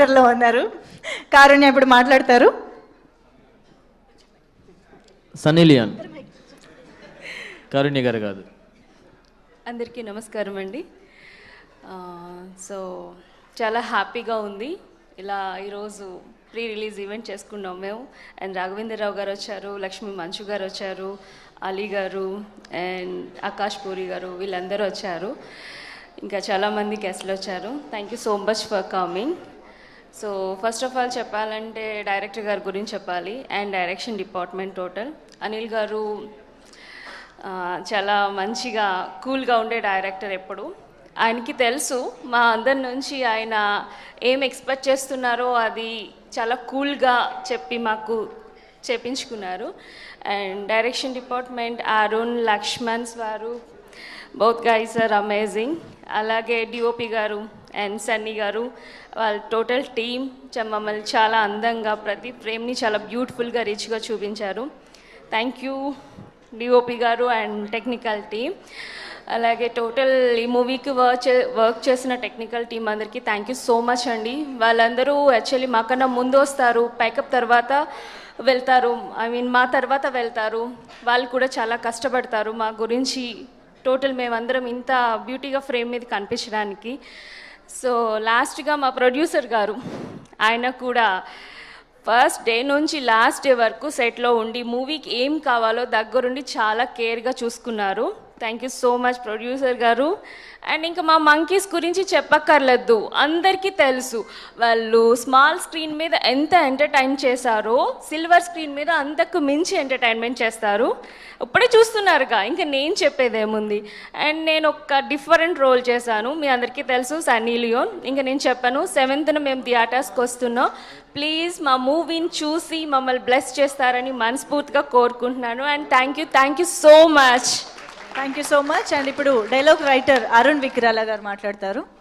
సెంటర్లో ఉన్నారు కారుణ్య ఇప్పుడు మాట్లాడతారు సన్నీ లియాన్ కారుణ్య గారు కాదు అందరికీ నమస్కారం అండి సో చాలా హ్యాపీగా ఉంది ఇలా ఈరోజు ప్రీ రిలీజ్ ఈవెంట్ చేసుకున్నాం మేము అండ్ రాఘవేంద్రరావు గారు వచ్చారు లక్ష్మీ మంచు గారు వచ్చారు అలీ గారు అండ్ ఆకాష్ పూరి గారు వీళ్ళందరూ వచ్చారు ఇంకా చాలామంది గెస్ట్లు వచ్చారు thank you so much for coming so first of all చెప్పాలంటే డైరెక్టర్ గారి గురించి చెప్పాలి and direction department total Anil గారు ఆ, చాలా మంచిగా కూల్గా ఉండే డైరెక్టర్ ఎప్పుడు ఆయనకి తెలుసు మా అందరి నుంచి ఆయన ఏం ఎక్స్పెక్ట్ చేస్తున్నారో అది చాలా కూల్గా చెప్పి మాకు చేపించుకున్నారు and direction department Arun Lakshman's వారు బౌత్ గైస్ ఆర్ అమేజింగ్ అలాగే డిఓపి గారు అండ్ సన్నీ గారు వాళ్ళ టోటల్ టీమ్ మమ్మల్ని చాలా అందంగా ప్రతి ఫ్రేమ్ని చాలా బ్యూటిఫుల్గా రిచ్గా చూపించారు థ్యాంక్ యూ డిఓపి గారు అండ్ టెక్నికల్ టీమ్ అలాగే టోటల్ ఈ మూవీకి వర్క్ చే వర్క్ చేసిన టెక్నికల్ టీం అందరికీ థ్యాంక్ యూ సో మచ్ అండి వాళ్ళందరూ యాక్చువల్లీ మాకన్నా ముందు వస్తారు ప్యాకప్ తర్వాత వెళ్తారు ఐ మీన్ మా తర్వాత వెళ్తారు వాళ్ళు కూడా చాలా కష్టపడతారు మా గురించి టోటల్ మేమందరం ఇంత బ్యూటీగా ఫ్రేమ్ మీద కనిపించడానికి సో లాస్ట్గా మా ప్రొడ్యూసర్ గారు ఆయన కూడా ఫస్ట్ డే నుంచి లాస్ట్ డే వరకు సెట్లో ఉండి మూవీకి ఏం కావాలో దగ్గరుండి చాలా కేర్గా చూసుకున్నారు thank you so much producer గారు అండ్ ఇంకా మా మంకీస్ గురించి చెప్పక్కర్లేదు అందరికీ తెలుసు వాళ్ళు స్మాల్ స్క్రీన్ మీద ఎంత ఎంటర్టైన్ చేశారో సిల్వర్ స్క్రీన్ మీద అంతకు మించి ఎంటర్టైన్మెంట్ చేస్తారు ఇప్పుడే చూస్తున్నారుగా ఇంకా నేను చెప్పేది ఏముంది అండ్ నేను ఒక డిఫరెంట్ రోల్ చేశాను మీ అందరికీ తెలుసు సన్నీ లియోన్ ఇంకా నేను చెప్పాను సెవెంత్న మేము థియేటర్స్కి వస్తున్నాం ప్లీజ్ మా మూవీని చూసి మమ్మల్ని బ్లెస్ చేస్తారని మనస్ఫూర్తిగా కోరుకుంటున్నాను and thank you thank you so much thank you so much and ఇప్పుడు డైలాగ్ రైటర్ అరుణ్ విక్రాల గారు మాట్లాడతారు